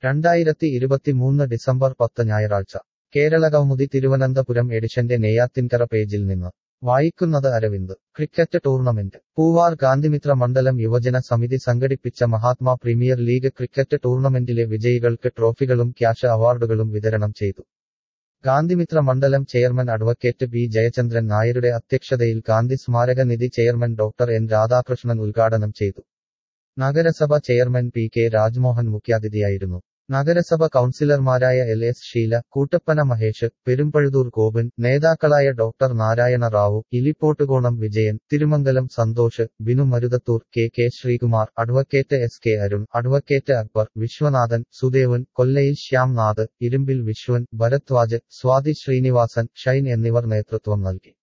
രണ്ടായിരത്തി ഇരുപത്തിമൂന്ന് ഡിസംബർ പത്ത് ഞായറാഴ്ച കേരളകൗമുദി തിരുവനന്തപുരം എഡിഷന്റെ നെയ്യാത്തിൻകര പേജിൽ നിന്ന് വായിക്കുന്നത് അരവിന്ദ് ക്രിക്കറ്റ് ടൂർണമെന്റ് പൂവാർ ഗാന്ധിമിത്ര മണ്ഡലം യുവജന സമിതി സംഘടിപ്പിച്ച മഹാത്മാ പ്രീമിയർ ലീഗ് ക്രിക്കറ്റ് ടൂർണമെന്റിലെ വിജയികൾക്ക് ട്രോഫികളും ക്യാഷ് അവാർഡുകളും വിതരണം ചെയ്തു ഗാന്ധിമിത്ര മണ്ഡലം ചെയർമാൻ അഡ്വക്കേറ്റ് ബി ജയചന്ദ്രൻ നായരുടെ അധ്യക്ഷതയിൽ ഗാന്ധി സ്മാരക നിധി ചെയർമാൻ ഡോക്ടർ എൻ രാധാകൃഷ്ണൻ ഉദ്ഘാടനം ചെയ്തു നഗരസഭ ചെയർമാൻ പി കെ രാജ്മോഹൻ മുഖ്യാതിഥിയായിരുന്നു നഗരസഭ കൗൺസിലർമാരായ എൽ എസ് ഷീല കൂട്ടപ്പന മഹേഷ് പെരുമ്പഴുതൂർ ഗോപൻ നേതാക്കളായ doctor Narayana Rao Ilippottukonam Vijayan Thirumangalam Santhosh Binu Maruthathoor K K Sreekumar advocate S K Arun advocate Akbar Viswanathan Sudevan Kollayil Shyamnath Irumbil Viswan Bharadwaj Swathi Sreenivasan Shine എന്നിവർ നേതൃത്വം നൽകി